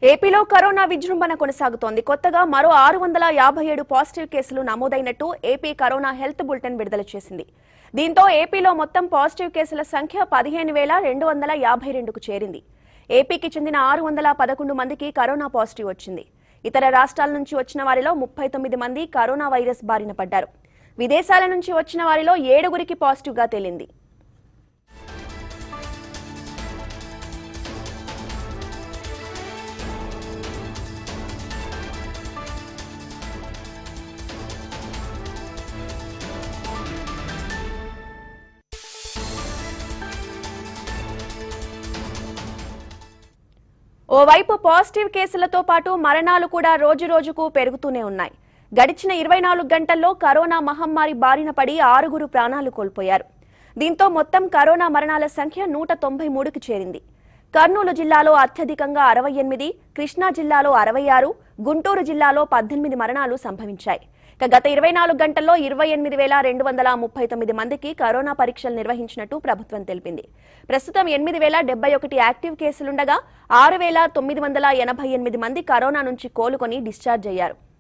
ఏపీలో కరోనా విజృంభణ కొనసాగుతోంది కొత్తగా మరో ఆరు వందల యాభై ఏడు పాజిటివ్ కేసులు నమోదైనట్టు ఏపీ కరోనా హెల్త్ బులెటిన్ విడుదల చేసింది దీంతో ఏపీలో మొత్తం పాజిటివ్ కేసుల సంఖ్య పదిహేను వేల రెండు వందల యాభై రెండుకు చేరింది ఏపీకి చెందిన ఆరు వందల పదకొండు మందికి కరోనా పాజిటివ్ వచ్చింది ఇతర రాష్ట్రాల నుంచి వచ్చిన వారిలో ముప్పై తొమ్మిది మంది కరోనా వైరస్ బారిన పడ్డారు విదేశాల నుంచి వచ్చిన వారిలో ఏడుగురికి పాజిటివ్గా తేలింది ఓవైపు పాజిటివ్ కేసులతో పాటు మరణాలు కూడా రోజు రోజుకు పెరుగుతూనే ఉన్నాయి గడిచిన ఇరవై నాలుగు గంటల్లో కరోనా మహమ్మారి బారిన పడి ఆరుగురు ప్రాణాలు కోల్పోయారు దీంతో మొత్తం కరోనా మరణాల సంఖ్య నూట తొంభై మూడుకి చేరింది కర్నూలు జిల్లాలో అత్యధికంగా అరవై ఎనిమిది కృష్ణా జిల్లాలో అరవై ఆరు గుంటూరు జిల్లాలో పద్దెనిమిది మరణాలు సంభవించాయి ఇక గత ఇరవై నాలుగు గంటల్లో ఇరవై ఎనిమిది వేల రెండు వందల ముప్పై తొమ్మిది మందికి కరోనా పరీక్షలు నిర్వహించినట్టు ప్రభుత్వం తెలిపింది ప్రస్తుతం ఎనిమిది వేల డెబ్బై ఒకటి యాక్టివ్ కేసులుండగా ఆరు వేల తొమ్మిది వందల ఎనభై ఎనిమిది మంది కరోనా నుంచి కోలుకొని డిశ్చార్జ్ అయ్యారు